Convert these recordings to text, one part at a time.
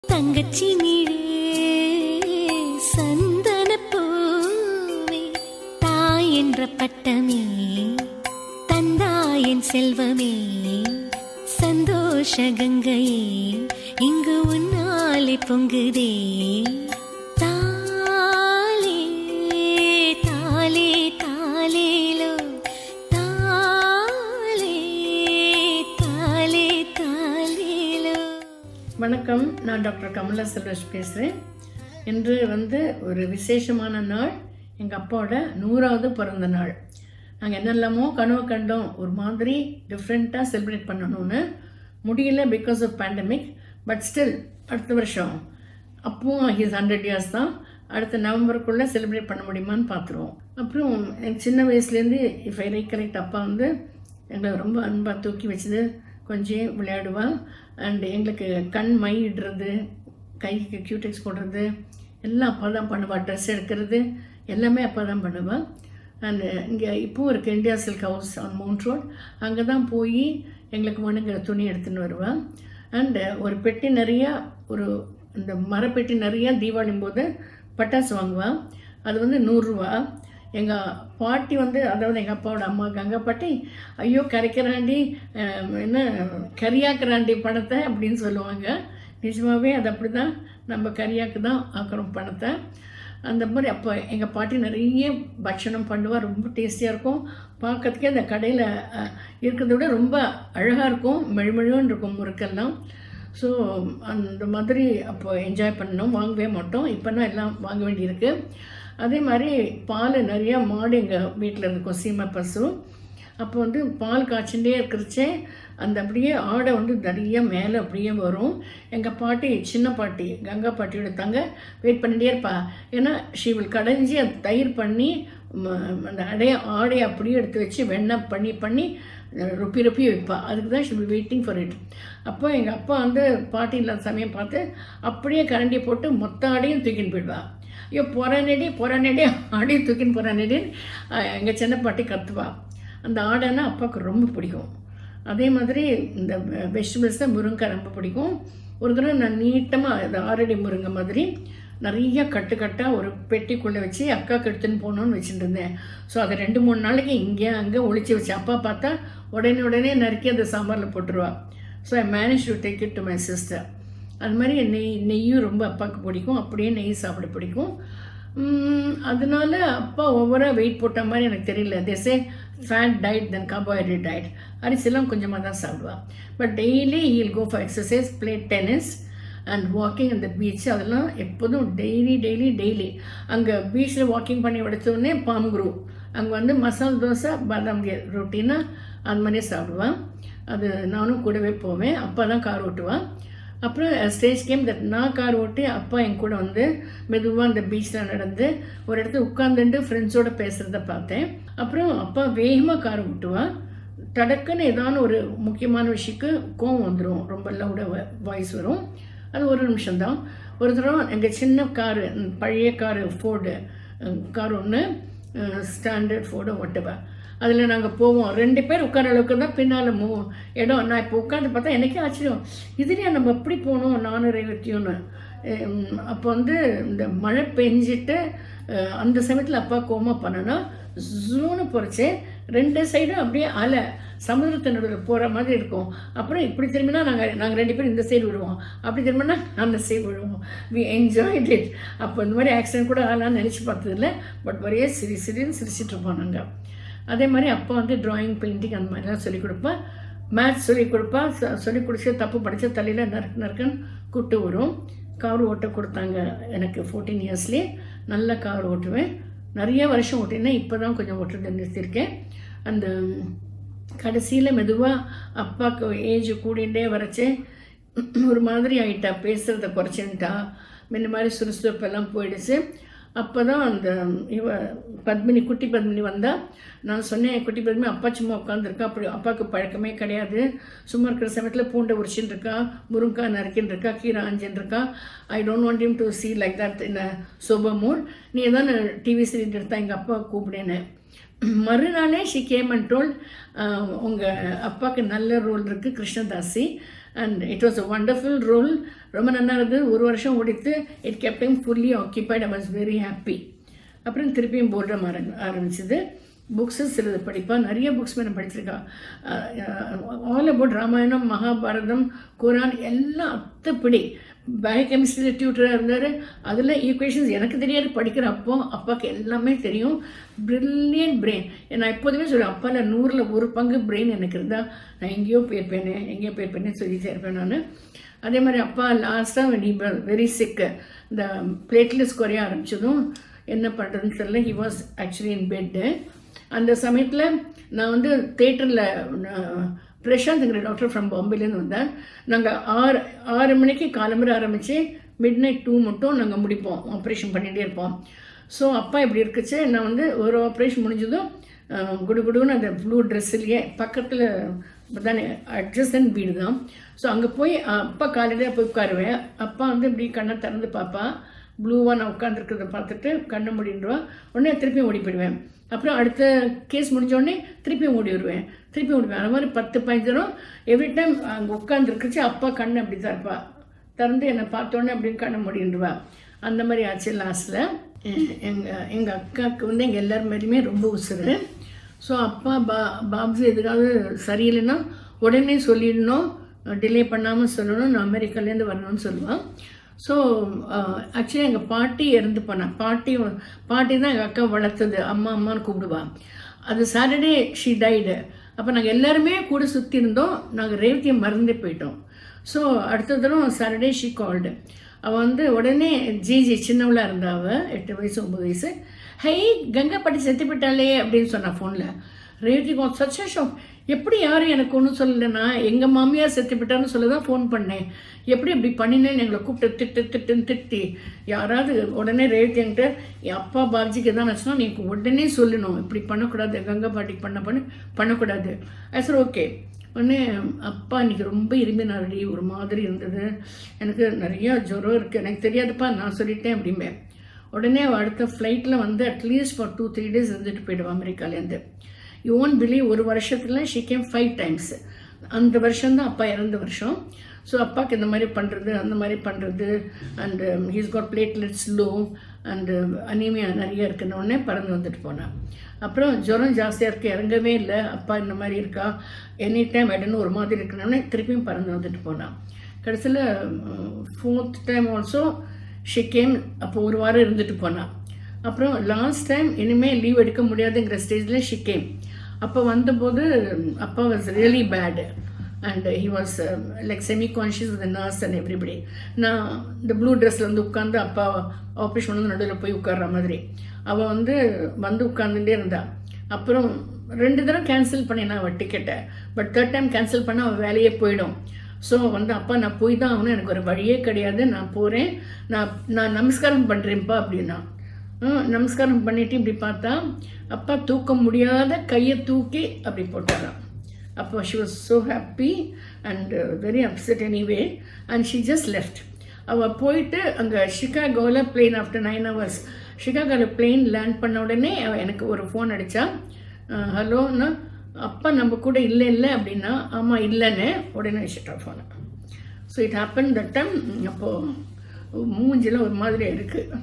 தங்கச்சி நீழே சந்தன பூவே தாய் என்ற பட்டமே தந்தாயன் செல்வமே சந்தோஷ கங்கையே இங்கு உன்னாலே பொங்குதே தாலே தாலே தாலேலோ தாலே தாலே தாலேலோ வணக்கம் நான் டாக்டர் கமலா செல்வராஜ் பேசுகிறேன் இன்று வந்து ஒரு விசேஷமான நாள் எங்கள் அப்பாவோட நூறாவது பிறந்த நாள் நாங்கள் என்னெல்லாமோ கனவு கண்டோம் ஒரு மாதிரி டிஃப்ரெண்ட்டாக செலிப்ரேட் பண்ணணும்னு முடியல because of pandemic but still அடுத்த வருஷம் அப்பவும் ஹிஸ் ஹண்ட்ரட் இயர்ஸ் தான் அடுத்த நவம்பருக்குள்ளே செலிப்ரேட் பண்ண முடியுமான்னு பார்த்துருவோம் அப்புறம் எனக்கு சின்ன வயசுலேருந்து இஃப் ஐ கரெக்ட் அப்பா வந்து எங்களை ரொம்ப அன்பாக தூக்கி வச்சது கொஞ்சம் விளையாடுவா அண்ட் எங்களுக்கு கண் மை இடுறது கைக்கு கியூடெக்ஸ் போடுறது எல்லாம் அப்பா தான் பண்ணுவா ட்ரெஸ் எடுக்கிறது எல்லாமே அப்பா தான் பண்ணுவா அண்ட் இங்கே இப்போவும் இருக்குது India silk house on mount road அங்கே தான் போய் எங்களுக்கு வேணுங்கிற துணி எடுத்துன்னு வருவா அண்டு ஒரு பெட்டி நிறையா ஒரு இந்த மரப்பெட்டி நிறையா தீபாவளி போது பட்டாசு வாங்குவா அது வந்து நூறுரூவா எங்கள் பாட்டி வந்து அதாவது எங்கள் அப்பாவோட அம்மா கங்கா பாட்டி ஐயோ கரைக்கிறாண்டி அஹ், என்ன கரியாக்குறாண்டி பணத்தை அப்படின்னு சொல்லுவாங்க நிஜமாகவே அது அப்படி தான் நம்ம கரியாக்கு தான் ஆக்குறோம் பணத்தை அந்த மாதிரி அப்போ எங்கள் பாட்டி நிறைய பட்சணம் பண்ணுவா ரொம்ப டேஸ்டியாக இருக்கும் பார்க்கறதுக்கே அந்த கடையில் இருக்கிறத விட ரொம்ப அழகாக இருக்கும் மெழுமெழுன்னு இருக்கும் முறுக்கெல்லாம் ஸோ அந்த மாதிரி அப்போ என்ஜாய் பண்ணோம் வாங்கவே மாட்டோம் இப்போனா எல்லாம் வாங்க வேண்டியிருக்கு அதே மாதிரி பால் நிறையா மாடு எங்கள் வீட்டில் இருக்கும் சீமை பசு அப்போ வந்து பால் காய்ச்சிண்டே இருக்கிறச்சே அந்த அப்படியே ஆடை வந்து நிறைய மேலே அப்படியே வரும் எங்கள் பாட்டி சின்ன பாட்டி கங்கா பாட்டியோட தங்க வெயிட் பண்ணிகிட்டே இருப்பா ஏன்னா ஷீவில் கடைஞ்சி அது தயிர் பண்ணி ம, அந்த அடைய ஆடையை அப்படியே எடுத்து வச்சு வெண்ணெய் பண்ணி பண்ணி அஹ், ருப்பி ருப்பி வைப்பா அதுக்கு தான் ஷி வெயிட்டிங் ஃபார் இட் அப்போ எங்கள் அப்பா வந்து பாட்டி இல்லாத சமயம் பார்த்து அப்படியே கரண்டி போட்டு மொத்த ஆடையும் தூக்கின்னு போயிடுவா ஐயோ பொறநெடி பொறநெடி ஆடி தூக்கின்னு பொறநெடின்னு எங்கள் சின்ன பாட்டி கத்துவா அந்த ஆடைன்னா அப்பாவுக்கு ரொம்ப பிடிக்கும் அதே மாதிரி இந்த வெஜிடபிள்ஸ் தான் முருங்கைக்காய் ரொம்ப பிடிக்கும் ஒரு தடவை நான் நீட்டமாக இந்த ஆரடி முருங்கை மாதிரி நிறைய கட்டு கட்டாக ஒரு பெட்டிக்குள்ளே வச்சு அக்காவுக்கு எடுத்துன்னு போகணுன்னு வச்சுட்டு இருந்தேன் ஸோ அதை ரெண்டு மூணு நாளைக்கு இங்கே அங்கே ஒளிச்சு வச்சு அப்பா பார்த்தா உடனே உடனே நறுக்கி அந்த சாம்பாரில் போட்டுருவா so I manage to take it to my sister அது மாதிரி நெய் நெய்யும் ரொம்ப அப்பாவுக்கு பிடிக்கும் அப்படியே நெய் சாப்பிட பிடிக்கும் உம், அதனால அப்பா ஓவராக வெயிட் போட்ட மாதிரி எனக்கு தெரியல these fat diet then carbohydrate diet அரிசிலாம் கொஞ்சமாக தான் சாப்பிடுவா but daily he'll go for exercise play tennis and walking அந்த பீச் அதெல்லாம் எப்போதும் டெய்லி டெய்லி டெய்லி அங்கே பீச்சில் வாக்கிங் பண்ணி உடச்சோடனே பாம் குரூ அங்கே வந்து மசால் தோசை பாதாம் ரொட்டினா அது மாதிரியே சாப்பிடுவான் அது நானும் கூடவே போவேன் அப்பா தான் கார் ஓட்டுவான் அப்புறம் ஸ்டேஜ் கேம் தட் நான் கார் ஓட்டி அப்பா என் கூட வந்து மெதுவாக அந்த பீச்சில் நடந்து ஒரு இடத்துல உட்காந்துட்டு ஃப்ரெண்ட்ஸோட பேசுகிறத பார்த்தேன் அப்புறம் அப்பா வேகமாக கார் ஓட்டுவா டடக்குன்னு ஏதான ஒரு முக்கியமான விஷயக்கு கோவம் வந்துடும் ரொம்ப லவுடாக வாய்ஸ் வரும் அது ஒரு நிமிஷம்தான் ஒரு தடவை எங்கள் சின்ன காரு ம், பழைய காரு ஃபோர்டு கார் ஒன்று ஸ்டாண்டர்ட் ஃபோர்டு ஒட்டவா அதில் நாங்கள் போவோம் ரெண்டு பேர் உட்கார அளவுக்கு தான் பின்னால் மூ இடம் நான் இப்போ உட்காந்து பார்த்தா எனக்கே ஆச்சரியம் இதுலேயே நம்ம எப்படி போகணும் நானும் ரேவத்தியும்னு அப்போ வந்து இந்த மழை பெஞ்சிட்டு அஹ், அந்த சமயத்தில் அப்பா கோமா பண்ணனா ஜூன்னு போகிறச்சே ரெண்டு சைடும் அப்படியே அலை சமுதிரத்து நடுவில் போகிற மாதிரி இருக்கும் அப்புறம் இப்படி திரும்பினா நாங்கள் நாங்கள் ரெண்டு பேரும் இந்த சைடு விடுவோம் அப்படி திரும்பினா அந்த சைடு விடுவோம் வி என்ஜாய் இட் அப்போ இந்த மாதிரி ஆக்சிடென்ட் கூட ஆகலாம்னு நினச்சி பார்த்ததில்ல பட் ஒரே சிரி சிரின்னு சிரிச்சிட்டு இருப்போம் நாங்கள் அதே மாதிரி அப்பா வந்து டிராயிங் பெயிண்டிங் அந்த மாதிரிலாம் சொல்லிக் கொடுப்பா மேத்ஸ் சொல்லிக் கொடுப்பா ச- சொல்லிக் கொடுத்து தப்பு படித்த தலையில் நறுக்கு நறுக்குன்னு கூட்டு வரும் கார் ஓட்ட கொடுத்தாங்க எனக்கு ஃபோர்டீன் இயர்ஸ்லேயே நல்ல கார் ஓட்டுவேன் நிறைய வருஷம் ஓட்டினேன் இப்போ தான் கொஞ்சம் ஓட்டுறது நிறுத்தியிருக்கேன் அந்த கடைசியில் மெதுவாக அப்பாவுக்கு ஏஜ் கூடிண்டே வரச்சே ஒரு மாதிரி ஆயிட்டா பேசுகிறத குறைச்சின்ட்டா முன்ன மாதிரி சுறுசுறுப்பெல்லாம் போயிடுச்சு அப்போ தான் அந்த இவ பத்மினி குட்டி பத்மினி வந்தா நான் சொன்னேன் குட்டி பத்மினி அப்பா சும்மா உட்காந்துருக்கா அப்படி அப்பாவுக்கு பழக்கமே கிடையாது சும்மா இருக்கிற சமயத்தில் பூண்டை உரிச்சின்னு இருக்கா முருங்காய் நறுக்கின்னு இருக்கா கீரை ஆஞ்சின்னு இருக்கா I don't want him to see like that in a sober mood நீ ஏதாவது டிவி சீரியல் எடுத்தா எங்கள் அப்பா கூப்பிடேன்னு மறுநாளே ஷி கேம் அண்ட் டோல்ட் உங்கள் அப்பாவுக்கு நல்ல ரோல் இருக்குது Krishnadasi and it was a wonderful role ரொம்ப நல்லா இருந்தது ஒரு வருஷம் ஓடித்து it kept fully occupied I was very happy அப்புறம் திருப்பியும் போர்டம் ஆரம்பி ஆரம்பிச்சது புக்ஸு சிலது படிப்பா நிறைய புக்ஸ் நான் படிச்சிருக்கா ஆல் அபவுட் ராமாயணம் மகாபாரதம் குரான் எல்லாம் அத்தப்படி பயோகெமிஸ்ட்ரியில் டியூட்டராக இருந்தார் அதில் ஈக்குவேஷன்ஸ் எனக்கு தெரியாது படிக்கிற அப்போ அப்பாவுக்கு எல்லாமே தெரியும் பிரில்லியன்ட் பிரெயின் நான் எப்போதுமே சொல்லுவேன் அப்பாவில் நூறில் ஒரு பங்கு பிரெயின் எனக்கு இருந்தால் நான் எங்கேயோ போயிருப்பேனே எங்கேயோ போயிருப்பேனே சொல்லிட்டே இருப்பேன் நான் அதே மாதிரி அப்பா லாஸ்ட்டாக நீ வெரி சிக்கு இந்த பிளேட்லெஸ் குறைய ஆரம்பிச்சதும் என்ன பண்ணுறதுன்னு தெரியல he was actually in bed அந்த சமயத்தில் நான் வந்து தேட்டரில் பிரசாந்த்ங்கிற டாக்டர் ஃப்ரம் பாம்பேலேருந்து வந்தேன் நாங்கள் ஆறு ஆறு மணிக்கு காலம்பரை ஆரம்பித்து மிட் நைட் டூ மட்டும் நாங்கள் முடிப்போம் ஆப்ரேஷன் பண்ணிகிட்டே இருப்போம் ஸோ அப்பா இப்படி இருக்குச்சு நான் வந்து ஒரு ஆப்ரேஷன் முடிஞ்சதும் அஹ், குடு குடுன்னு அந்த ப்ளூ ட்ரெஸ்ஸுலேயே பக்கத்தில் தானே அட்ஜஸ்டன் வீடு தான் ஸோ அங்கே போய் அப்பா காலையில் போய் உட்காருவேன் அப்பா வந்து இப்படி கண்ணை திறந்து பார்ப்பா ப்ளூவாக நான் உட்காந்துருக்கிறத பார்த்துட்டு கண்ணை முடின்றவா உடனே திருப்பியும் ஓடி போயிடுவேன் அப்புறம் அடுத்த கேஸ் முடிஞ்ச உடனே திருப்பியும் ஓடி வருவேன் திருப்பி ஓடுவேன் அந்த மாதிரி பத்து பதினஞ்சு தரம் எவ்ரி டைம் அங்கே உட்காந்துருக்குச்சு அப்பா கண்ணை அப்படி தான் இருப்பா திறந்து என்னை பார்த்தோன்னே அப்படின்னு கண்ணை முடின்றுவா அந்த மாதிரி ஆச்சு லாஸ்ட்டில் எங்கள் எங்கள் அக்காவுக்கு வந்து எங்கள் எல்லார் மேலேயுமே ரொம்ப உசுறு ஸோ அப்பா பா பாப்ஸு எதுக்காவது சரியில்லைன்னா உடனே சொல்லிடணும் டிலே பண்ணாமல் சொல்லணும் நான் அமெரிக்காலேருந்து வரணும்னு சொல்லுவான் ஸோ ஆக்சுவலி எங்கள் பாட்டி இறந்து போனான் பாட்டி பாட்டி தான் எங்கள் அக்கா வளர்த்தது அம்மா அம்மான்னு கூப்பிடுவா அது சாட்டர்டே ஷீ டைடு அப்போ நாங்கள் எல்லாருமே கூட சுற்றி இருந்தோம் நாங்கள் ரேவதியை மறந்தே போயிட்டோம் ஸோ அடுத்த தடவை சாட்டர்டே ஷீ கால்டு அவள் வந்து உடனே ஜிஜி சின்னவளாக இருந்தா அவள் எட்டு வயசு ஒம்பது வயசு ஹை கங்கா பாட்டி செத்து போயிட்டாளே அப்படின்னு சொன்னா ஃபோனில் ரேவதி கால் சச்ச ஷாக் எப்படி யாரும் எனக்கு ஒன்றும் சொல்லலைன்னா எங்கள் மாமியார் செத்து போயிட்டான்னு சொல்ல தான் ஃபோன் பண்ணேன் எப்படி இப்படி பண்ணினேன்னு எங்களை கூப்பிட்டு திட்டு திட்டுன்னு திட்டி யாராவது உடனே ரேவதி என்கிட்ட என் அப்பா பாப்ஜிக்கு எதாவது ஆச்சுன்னா நீ உடனே சொல்லணும் இப்படி பண்ணக்கூடாது கங்கா பாட்டிக்கு பண்ண பண்ண பண்ணக்கூடாது அது சரி ஓகே உடனே அப்பா இன்னைக்கு ரொம்ப இருமினாரடி ஒரு மாதிரி இருந்தது எனக்கு நிறைய ஜுரம் இருக்குது எனக்கு தெரியாதுப்பா நான் சொல்லிட்டேன் அப்படிம்பேன் உடனே அவ அடுத்த ஃப்ளைட்டில் வந்து at least for two three days இருந்துட்டு போயிடுவா அமெரிக்காலேருந்து யூ ஓன் பிலீவ் ஒரு வருஷத்தில் ஷி கேம் ஃபைவ் டைம்ஸ் அந்த வருஷம்தான் அப்பா இறந்த வருஷம் ஸோ அப்பாவுக்கு இந்த மாதிரி பண்ணுறது அந்த மாதிரி பண்ணுறது and he's got platelets low and anaemia நிறைய இருக்குன்னு உடனே பறந்து வந்துட்டு போனான் அப்புறம் ஜுரம் ஜாஸ்தியாக இருக்குது இறங்கவே இல்லை அப்பா இந்த மாதிரி இருக்கா எனி டைம் இடன்னு ஒரு மாதிரி இருக்கணுன்னே திருப்பியும் பறந்து வந்துட்டு போனான் கடைசியில் fourth time also she came அப்போ ஒரு வாரம் இருந்துட்டு போனான் அப்புறம் லாஸ்ட் டைம் இனிமேல் லீவ் எடுக்க முடியாதுங்கிற ஸ்டேஜில் ஷி கேம் அப்போ வந்தபோது அப்பா was really bad and he was like semi conscious with nurse and everybody நான் இந்த ப்ளூ ட்ரெஸ்ஸில் வந்து உட்காந்து அப்பா ஆப்ரேஷன் வந்து நடுவில் போய் உட்கார்ற மாதிரி அவள் வந்து வந்து உட்காந்துட்டே இருந்தா அப்புறம் ரெண்டு தடவை கேன்சல் பண்ணினா அவள் டிக்கெட்டை பட் தேர்ட் டைம் கேன்சல் பண்ணால் அவள் வேலையே போயிடும் ஸோ வந்து அப்பா நான் போய் தான் ஆகணும் எனக்கு ஒரு வழியே கிடையாது நான் போகிறேன் நான் நான் நமஸ்காரம் பண்ணுறேன்ப்பா அப்படின்னா "ம், நமஸ்காரம் பண்ணிட்டு இப்படி பார்த்தா அப்பா தூக்க முடியாத கையை தூக்கி அப்படி போட்டாராம் அப்போ she was so happy and very upset anyway and she just left அவள் போயிட்டு அங்கே ஷிகாகோவில் பிளேன் ஆஃப்டர் நைன் ஹவர்ஸ் ஷிகாகோவில் பிளேன் லேண்ட் பண்ண உடனே அவள் எனக்கு ஒரு ஃபோன் அடித்தா ஹலோன்னா அப்பா நம்ம கூட இல்லை இல்லை அப்படின்னா ஆமாம் இல்லைன்னு உடனே வச்சுட்டா ஃபோனை so it happen that time அப்போது மூஞ்சில ஒரு மாதிரி இருக்குது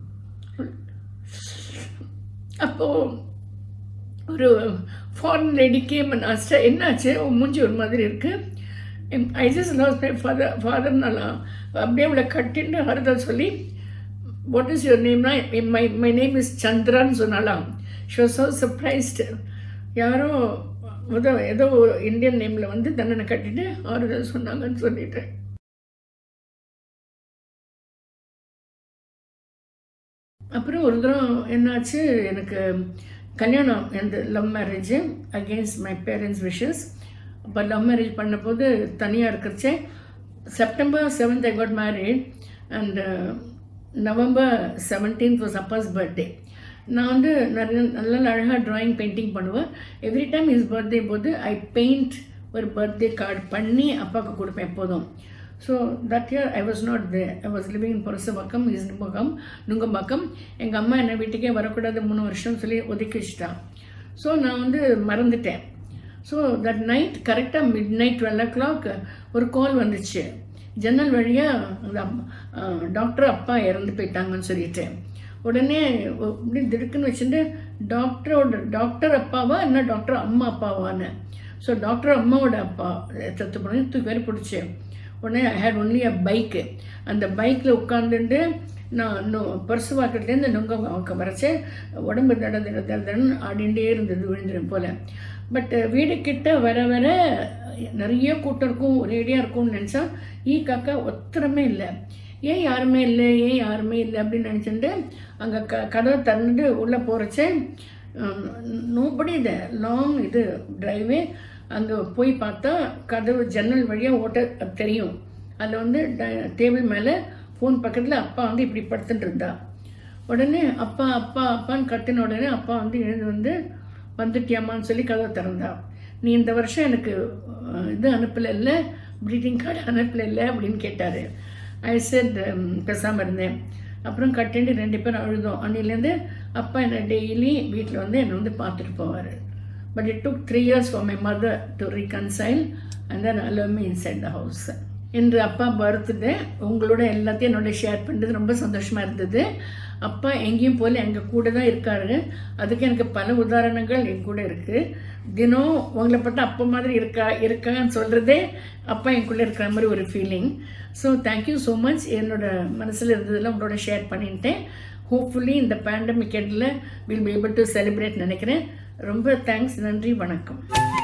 அப்போது ஒரு ஃபாரின் லேடி கேம் ஆஸ்டா என்னாச்சு உன் மூஞ்சி ஒரு மாதிரி இருக்குது I just loss my father ஃபாதர்னாலாம் அப்படியே அவளை கட்டின்னு ஆறுதல் சொல்லி வாட் இஸ் யுவர் நேம்னா மை மை நேம் இஸ் சந்திரான்னு சொன்னாலாம் ஷி வாஸ் ஸோ சர்ப்ரைஸ்டு யாரோ ஏதோ ஏதோ ஒரு இந்தியன் நேமில் வந்து தண்டனை கட்டிட்டு ஆறுதல் சொன்னாங்கன்னு சொல்லிட்டேன் அப்புறம் ஒரு தரம் என்னாச்சு எனக்கு கல்யாணம் இந்த love marriage against my parents wishes அப்போ லவ் மேரேஜ் பண்ணபோது தனியாக இருக்கிறச்சே September seventh I got married and November seventeenth was அப்பாஸ் பர்த்டே நான் வந்து நிறைய நல்ல அழகாக ட்ராயிங் பெயிண்டிங் பண்ணுவேன் எவ்ரி டைம் இஸ் பர்த்டே போது ஐ பெயிண்ட் ஒரு பர்த்டே கார்டு பண்ணி அப்பாவுக்கு கொடுப்பேன் எப்போதும் so that year I was not there I was living in Porasapakkam is நிம்பகம் நுங்கம்பாக்கம் எங்கள் அம்மா என்னை வீட்டுக்கே வரக்கூடாது மூணு வருஷம் சொல்லி ஒதுக்கி வச்சுட்டான் ஸோ நான் வந்து மறந்துட்டேன் ஸோ தட் நைட் கரெக்டாக midnight twelve o'clock ஒரு கால் வந்துச்சு ஜன்னல் வழியாக டாக்டர் அப்பா இறந்து போயிட்டாங்கன்னு சொல்லிட்டு உடனே ஒ- இப்படி திடுக்குன்னு வச்சுட்டு டாக்டரோட டாக்டர் அப்பாவா என்ன டாக்டர் அம்மா அப்பாவான்னு ஸோ டாக்டர் அம்மாவோட அப்பா சத்து பண்ணி தூக்கி வேறு பிடிச்சி உடனே I had only a bike அந்த பைக்கில் உட்காந்துட்டு நான் இன்னும் பர்சு வாக்கத்துலேருந்து நுங்க வாக்க வரைச்சே உடம்பு தட தட தடன்னு ஆடிண்டே இருந்தது விழுந்துடும் போல் பட் வீடு கிட்ட வர வர நிறைய கூட்டம் இருக்கும் ஒரேடியாக இருக்கும்னு நினச்சா ஈ காக்கா ஒத்தரமே இல்லை ஏன் யாருமே இல்லை ஏன் யாருமே இல்லை அப்படின்னு நினச்சிட்டு அங்கே க கதவை திறந்துட்டு உள்ளே போகிறச்சே நோபடி இது லாங் இது டிரைவே அங்கே போய் பார்த்தா கதவு ஜன்னல் வழியாக ஓட்ட தெரியும் அதில் வந்து டேபிள் மேலே ஃபோன் பக்கத்தில் அப்பா வந்து இப்படி படுத்துட்டு இருந்தா உடனே அப்பா அப்பா அப்பான்னு கத்தின உடனே அப்பா வந்து எழுந்து வந்து வந்துட்டியாமான்னு சொல்லி கதவை திறந்தா நீ இந்த வருஷம் எனக்கு அஹ், இது அனுப்பல இல்லை ப்ரீட்டிங் கார்டு அனுப்பல இல்லை அப்படின்னு கேட்டார் ஐ செட் பேசாமல் இருந்தேன் அப்புறம் கட்டிட்டு ரெண்டு பேரும் அழுதோம் அன்னிலேருந்து அப்பா என்னை டெய்லி வீட்டில் வந்து என்னை வந்து பார்த்துட்டு போவார் but it took three years for my mother to reconcile and then allow me inside the house இன்று அப்பா பர்த்டே உங்களோட எல்லாத்தையும் என்னோட ஷேர் பண்ணுறது ரொம்ப சந்தோஷமாக இருந்தது அப்பா எங்கேயும் போல எங்கள் கூட தான் இருக்காரு அதுக்கு எனக்கு பல உதாரணங்கள் என் கூட இருக்குது தினம் உங்களை பட்ட அப்பா மாதிரி இருக்கா இருக்கான்னு சொல்கிறதே அப்பா என்குள்ளே இருக்கிற மாதிரி ஒரு feeling so thank you so much என்னோட மனசில் இருந்ததெல்லாம் உங்களோட ஷேர் பண்ணிட்டேன் ஹோப்ஃபுல்லி இந்த பேண்டமிக் எண்டில் will be able to celebrate நினைக்கிறேன் ரொம்ப தேங்க்ஸ் நன்றி வணக்கம்